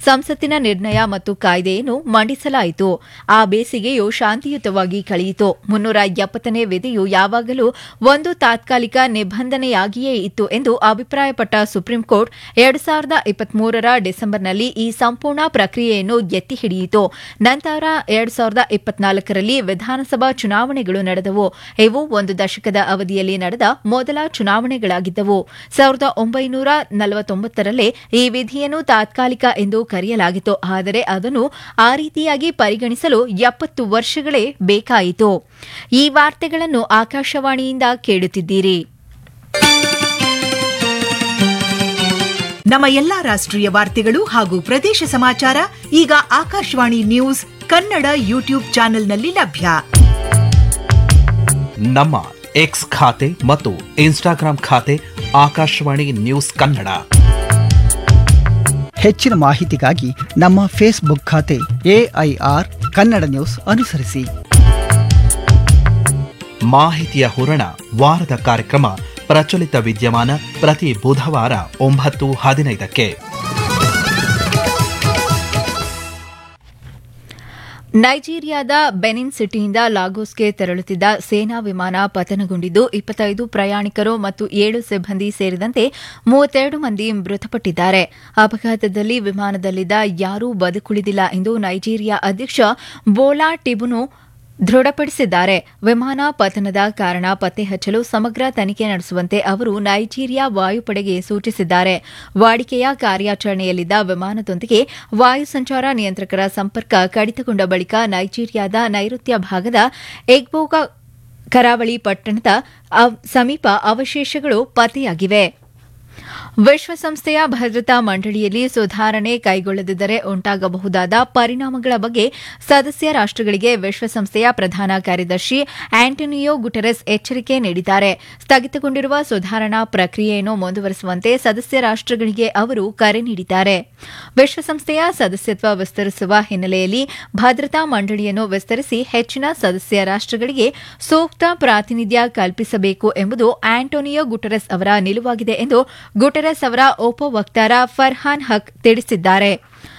ಸಂಸತ್ತಿನ ನಿರ್ಣಯ ಮತ್ತು ಕಾಯ್ದೆಯನ್ನು ಮಂಡಿಸಲಾಯಿತು ಆ ಬೇಸಿಗೆಯು ಶಾಂತಿಯುತವಾಗಿ ಕಳೆಯಿತು ಮುನ್ನೂರ ಎಪ್ಪತ್ತನೇ ವಿಧಿಯು ಯಾವಾಗಲೂ ಒಂದು ತಾತ್ಕಾಲಿಕ ನಿಬಂಧನೆಯಾಗಿಯೇ ಇತ್ತು ಎಂದು ಅಭಿಪ್ರಾಯಪಟ್ಟ ಸುಪ್ರೀಂ ಕೋರ್ಟ್ ಎರಡು ಸಾವಿರದ ಇಪ್ಪತ್ಮೂರರ ಡಿಸೆಂಬರ್ನಲ್ಲಿ ಈ ಸಂಪೂರ್ಣ ಪ್ರಕ್ರಿಯೆಯನ್ನು ಎತ್ತಿ ಹಿಡಿಯಿತು ನಂತರ ಎರಡು ಸಾವಿರದ ಇಪ್ಪತ್ನಾಲ್ಕರಲ್ಲಿ ವಿಧಾನಸಭಾ ಚುನಾವಣೆಗಳು ನಡೆದವು ಇವು ಒಂದು ದಶಕದ ಅವಧಿಯಲ್ಲಿ ನಡೆದ ಮೊದಲ ಚುನಾವಣೆಗಳಾಗಿದ್ದವು ಸಾವಿರದ ಒಂಬೈನೂರ ನಲವತ್ತೊಂಬತ್ತರಲ್ಲೇ ಈ ವಿಧಿಯನ್ನು ತಾತ್ಕಾಲಿಕ ಎಂದು ಕರೆಯಲಾಗಿತ್ತು ಆದರೆ ಅದನ್ನು ಆ ರೀತಿಯಾಗಿ ಪರಿಗಣಿಸಲು ಎಪ್ಪತ್ತು ವರ್ಷಗಳೇ ಬೇಕಾಯಿತು ಈ ವಾರ್ತೆಗಳನ್ನು ಆಕಾಶವಾಣಿಯಿಂದ ಕೇಳುತ್ತಿದ್ದೀರಿ ನಮ್ಮ ಎಲ್ಲಾ ರಾಷ್ಟ್ರೀಯ ವಾರ್ತೆಗಳು ಹಾಗೂ ಪ್ರದೇಶ ಸಮಾಚಾರ ಈಗ ಆಕಾಶವಾಣಿ ನ್ಯೂಸ್ ಕನ್ನಡ ಯೂಟ್ಯೂಬ್ ಚಾನೆಲ್ನಲ್ಲಿ ಲಭ್ಯ ನಮ್ಮ ಎಕ್ಸ್ ಖಾತೆ ಮತ್ತು ಇನ್ಸ್ಟಾಗ್ರಾಂ ಖಾತೆ ಆಕಾಶವಾಣಿ ನ್ಯೂಸ್ ಕನ್ನಡ ಹೆಚ್ಚಿನ ಮಾಹಿತಿಗಾಗಿ ನಮ್ಮ ಫೇಸ್ಬುಕ್ ಖಾತೆ ಎಐಆರ್ ಕನ್ನಡ ನ್ಯೂಸ್ ಅನುಸರಿಸಿ ಮಾಹಿತಿಯ ಹೂರಣ ವಾರದ ಕಾರ್ಯಕ್ರಮ ಪ್ರಚಲಿತ ವಿದ್ಯಮಾನ ಪ್ರತಿ ಬುಧವಾರ ಒಂಬತ್ತು ಹದಿನೈದಕ್ಕೆ ನೈಜೀರಿಯಾದ ಬೆನಿನ್ ಸಿಟಿಯಿಂದ ಲಾಗೋಸ್ಗೆ ತೆರಳುತ್ತಿದ್ದ ಸೇನಾ ವಿಮಾನ ಪತನಗೊಂಡಿದ್ದು ಇಪ್ಪತ್ತೈದು ಪ್ರಯಾಣಿಕರು ಮತ್ತು ಏಳು ಸಿಬ್ಬಂದಿ ಸೇರಿದಂತೆ ಮೂವತ್ತೆರಡು ಮಂದಿ ಮೃತಪಟ್ಟಿದ್ದಾರೆ ಅಪಘಾತದಲ್ಲಿ ವಿಮಾನದಲ್ಲಿದ್ದ ಯಾರೂ ಬದುಕುಳಿದಿಲ್ಲ ಎಂದು ನೈಜೀರಿಯಾ ಅಧ್ಯಕ್ಷ ಬೋಲಾ ಟಿಬುನು ದೃಢಪಡಿಸಿದ್ದಾರೆ ವಿಮಾನ ಪತನದ ಕಾರಣ ಪತ್ತೆ ಹಚ್ಚಲು ಸಮಗ್ರ ತನಿಖೆ ನಡೆಸುವಂತೆ ಅವರು ನೈಜೀರಿಯಾ ವಾಯುಪಡೆಗೆ ಸೂಚಿಸಿದ್ದಾರೆ ವಾಡಿಕೆಯ ಕಾರ್ಯಾಚರಣೆಯಲ್ಲಿದ್ದ ವಿಮಾನದೊಂದಿಗೆ ವಾಯು ಸಂಚಾರ ನಿಯಂತ್ರಕರ ಸಂಪರ್ಕ ಕಡಿತಗೊಂಡ ಬಳಿಕ ನೈಜೀರಿಯಾದ ನೈಋತ್ಯ ಭಾಗದ ಎಗ್ಬೋಗಾ ಕರಾವಳಿ ಪಟ್ಟಣದ ಅವ್- ಸಮೀಪ ಅವಶೇಷಗಳು ಪತ್ತೆಯಾಗಿವೆ ವಿಶ್ವಸಂಸ್ಥೆಯ ಭದ್ರತಾ ಮಂಡಳಿಯಲ್ಲಿ ಸುಧಾರಣೆ ಕೈಗೊಳ್ಳದಿದ್ದರೆ ಉಂಟಾಗಬಹುದಾದ ಪರಿಣಾಮಗಳ ಬಗ್ಗೆ ಸದಸ್ಯ ರಾಷ್ಟಗಳಿಗೆ ವಿಶ್ವಸಂಸ್ಥೆಯ ಪ್ರಧಾನ ಕಾರ್ಯದರ್ಶಿ ಆಂಟೋನಿಯೋ ಗುಟೆರೆಸ್ ಎಚ್ಚರಿಕೆ ನೀಡಿದ್ದಾರೆ ಸ್ಥಗಿತಗೊಂಡಿರುವ ಸುಧಾರಣಾ ಪ್ರಕ್ರಿಯೆಯನ್ನು ಮುಂದುವರೆಸುವಂತೆ ಸದಸ್ಯ ರಾಷ್ಟಗಳಿಗೆ ಅವರು ಕರೆ ನೀಡಿದ್ದಾರೆ ವಿಶ್ವಸಂಸ್ಥೆಯ ಸದಸ್ಯತ್ವ ವಿಸ್ತರಿಸುವ ಹಿನ್ನೆಲೆಯಲ್ಲಿ ಭದ್ರತಾ ಮಂಡಳಿಯನ್ನು ವಿಸ್ತರಿಸಿ ಹೆಚ್ಚಿನ ಸದಸ್ಯ ರಾಷ್ಟಗಳಿಗೆ ಸೂಕ್ತ ಪ್ರಾತಿನಿಧ್ಯ ಕಲ್ಪಿಸಬೇಕು ಎಂಬುದು ಆಂಟೋನಿಯೋ ಗುಟೆರೆಸ್ ಅವರ ನಿಲುವಾಗಿದೆ ಎಂದು ಗುಟೆರೆಸ್ ಅವರ ಉಪವಕ್ತಾರ ಫರ್ಹಾನ್ ಹಕ್ ತಿಳಿಸಿದ್ದಾರೆ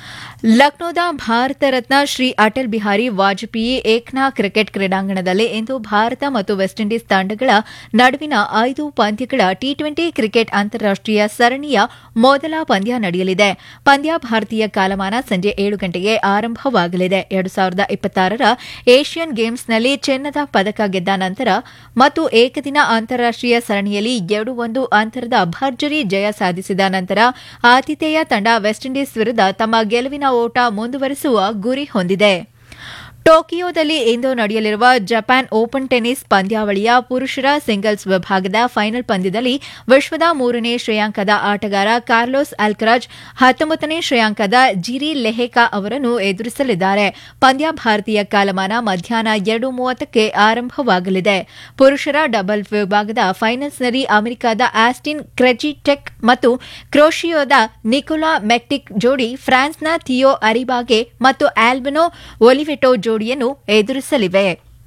ಲಕ್ನೋದ ಭಾರತ ರತ್ನ ಶ್ರೀ ಅಟಲ್ ಬಿಹಾರಿ ವಾಜಪೇಯಿ ಏಕ್ನಾ ಕ್ರಿಕೆಟ್ ಕ್ರೀಡಾಂಗಣದಲ್ಲಿ ಇಂದು ಭಾರತ ಮತ್ತು ವೆಸ್ಟ್ ಇಂಡೀಸ್ ತಂಡಗಳ ನಡುವಿನ ಐದು ಪಂದ್ಯಗಳ ಟಿ ಟ್ವೆಂಟಿ ಕ್ರಿಕೆಟ್ ಅಂತಾರಾಷ್ಟೀಯ ಸರಣಿಯ ಮೊದಲ ಪಂದ್ಯ ನಡೆಯಲಿದೆ ಪಂದ್ಯ ಭಾರತೀಯ ಕಾಲಮಾನ ಸಂಜೆ ಏಳು ಗಂಟೆಗೆ ಆರಂಭವಾಗಲಿದೆ ಎರಡು ಸಾವಿರದ ಇಪ್ಪತ್ತಾರರ ಏಷ್ಯನ್ ಗೇಮ್ಸ್ನಲ್ಲಿ ಚಿನ್ನದ ಪದಕ ಗೆದ್ದ ನಂತರ ಮತ್ತು ಏಕದಿನ ಅಂತಾರಾಷ್ಟೀಯ ಸರಣಿಯಲ್ಲಿ ಎರಡು ಒಂದು ಅಂತರದ ಭರ್ಜರಿ ಜಯ ಸಾಧಿಸಿದ ನಂತರ ಆತಿಥೇಯ ತಂಡ ವೆಸ್ಟ್ ಇಂಡೀಸ್ ವಿರುದ್ಧ ತಮ್ಮ ಗೆಲುವಿನ ಓಟ ಮುಂದುವರೆಸುವ ಗುರಿ ಹೊಂದಿದೆ ಟೋಕಿಯೋದಲ್ಲಿ ಇಂದು ನಡೆಯಲಿರುವ ಜಪಾನ್ ಓಪನ್ ಟೆನ್ನಿಸ್ ಪಂದ್ಯಾವಳಿಯ ಪುರುಷರ ಸಿಂಗಲ್ಸ್ ವಿಭಾಗದ ಫೈನಲ್ ಪಂದ್ಯದಲ್ಲಿ ವಿಶ್ವದ ಮೂರನೇ ಶ್ರೇಯಾಂಕದ ಆಟಗಾರ ಕಾರ್ಲೋಸ್ ಅಲ್ಕರಾಜ್ ಹತ್ತೊಂಬತ್ತನೇ ಶ್ರೇಯಾಂಕದ ಜಿರಿ ಲೆಹೆಕಾ ಅವರನ್ನು ಎದುರಿಸಲಿದ್ದಾರೆ ಪಂದ್ಯ ಭಾರತೀಯ ಕಾಲಮಾನ ಮಧ್ಯಾಹ್ನ ಎರಡು ಮೂವತ್ತಕ್ಕೆ ಆರಂಭವಾಗಲಿದೆ ಪುರುಷರ ಡಬಲ್ ವಿಭಾಗದ ಫೈನಲ್ಸ್ನಲ್ಲಿ ಅಮೆರಿಕದ ಆಸ್ಟಿನ್ ಕ್ರೆಜಿಟೆಕ್ ಮತ್ತು ಕ್ರೋಶಿಯೋದ ನಿಕೋಲಾ ಮೆಕ್ಟಿಕ್ ಜೋಡಿ ಫ್ರಾನ್ಸ್ನ ಥಿಯೋ ಅರಿಬಾಗೆ ಮತ್ತು ಆಲ್ಬನೋ ಒಲಿವೆಟೋ ಜೋಡಿಯನ್ನು ಎದುರಿಸಲಿವೆ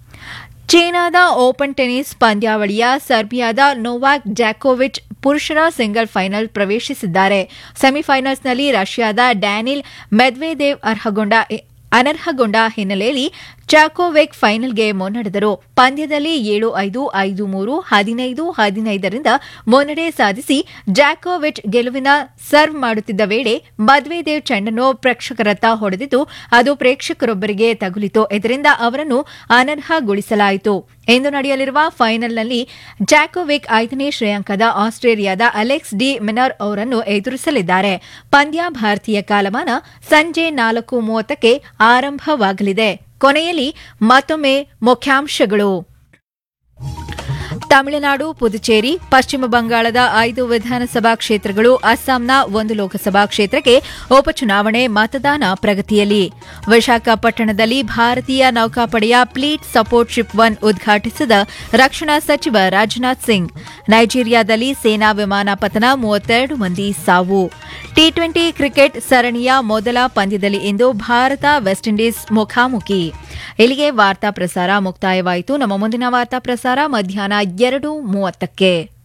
ಚೀನಾದ ಓಪನ್ ಟೆನ್ನಿಸ್ ಪಂದ್ಯಾವಳಿಯ ಸರ್ಬಿಯಾದ ನೋವಾಕ್ ಜಾಕೋವಿಚ್ ಪುರುಷರ ಸಿಂಗಲ್ ಫೈನಲ್ ಪ್ರವೇಶಿಸಿದ್ದಾರೆ ಸೆಮಿಫೈನಲ್ಸ್ನಲ್ಲಿ ರಷ್ಯಾದ ಡ್ಯಾನಿಲ್ ಮೆದ್ವೆದೇವ್ ಅರ್ಹಗೊಂಡ ಅನರ್ಹಗೊಂಡ ಹಿನ್ನೆಲೆಯಲ್ಲಿ ಚಾಕೋವೆಕ್ ಫೈನಲ್ಗೆ ಮುನ್ನಡೆದರು ಪಂದ್ಯದಲ್ಲಿ ಏಳು ಐದು ಐದು ಮೂರು ಹದಿನೈದು ಹದಿನೈದರಿಂದ ಮುನ್ನಡೆ ಸಾಧಿಸಿ ಜಾಕೋವಿಚ್ ಗೆಲುವಿನ ಸರ್ವ್ ಮಾಡುತ್ತಿದ್ದ ವೇಳೆ ಮದ್ವೆದೇವ್ ಚೆಂಡನ್ನು ಪ್ರೇಕ್ಷಕರತ್ತ ಹೊಡೆದಿದ್ದು ಅದು ಪ್ರೇಕ್ಷಕರೊಬ್ಬರಿಗೆ ತಗುಲಿತು ಇದರಿಂದ ಅವರನ್ನು ಅನರ್ಹಗೊಳಿಸಲಾಯಿತು ಇಂದು ನಡೆಯಲಿರುವ ಫೈನಲ್ನಲ್ಲಿ ಜಾಕೋವಿಕ್ ಐದನೇ ಶ್ರೇಯಾಂಕದ ಆಸ್ಟ್ರೇಲಿಯಾದ ಅಲೆಕ್ಸ್ ಡಿ ಮಿನರ್ ಅವರನ್ನು ಎದುರಿಸಲಿದ್ದಾರೆ ಪಂದ್ಯ ಭಾರತೀಯ ಕಾಲಮಾನ ಸಂಜೆ ನಾಲ್ಕು ಮೂವತ್ತಕ್ಕೆ ಆರಂಭವಾಗಲಿದೆ ಕೊನೆಯಲ್ಲಿ ಮತ್ತೊಮ್ಮೆ ಮುಖ್ಯಾಂಶಗಳು ತಮಿಳುನಾಡು ಪುದುಚೇರಿ ಪಶ್ಚಿಮ ಬಂಗಾಳದ ಐದು ವಿಧಾನಸಭಾ ಕ್ಷೇತ್ರಗಳು ಅಸ್ಸಾಂನ ಒಂದು ಲೋಕಸಭಾ ಕ್ಷೇತ್ರಕ್ಕೆ ಉಪಚುನಾವಣೆ ಮತದಾನ ಪ್ರಗತಿಯಲ್ಲಿ ವಿಶಾಖಪಟ್ಟಣದಲ್ಲಿ ಭಾರತೀಯ ನೌಕಾಪಡೆಯ ಪ್ಲೀಟ್ ಸಪೋರ್ಟ್ ಶಿಪ್ ಒನ್ ಉದ್ಘಾಟಿಸಿದ ರಕ್ಷಣಾ ಸಚಿವ ರಾಜನಾಥ್ ಸಿಂಗ್ ನೈಜೀರಿಯಾದಲ್ಲಿ ಸೇನಾ ವಿಮಾನ ಪತನ ಮೂವತ್ತೆರಡು ಮಂದಿ ಸಾವು ಟಿ ಟ್ವೆಂಟಿ ಕ್ರಿಕೆಟ್ ಸರಣಿಯ ಮೊದಲ ಪಂದ್ಯದಲ್ಲಿ ಇಂದು ಭಾರತ ವೆಸ್ಟ್ ಇಂಡೀಸ್ ಮುಖಾಮುಖಿ ಇಲ್ಲಿಗೆ ವಾರ್ತಾ ಪ್ರಸಾರ ಮುಕ್ತಾಯವಾಯಿತು ನಮ್ಮ ಮುಂದಿನ ವಾರ್ತಾ ಪ್ರಸಾರ ಮಧ್ಯಾಹ್ನ ಎರಡು ಮೂವತ್ತಕ್ಕೆ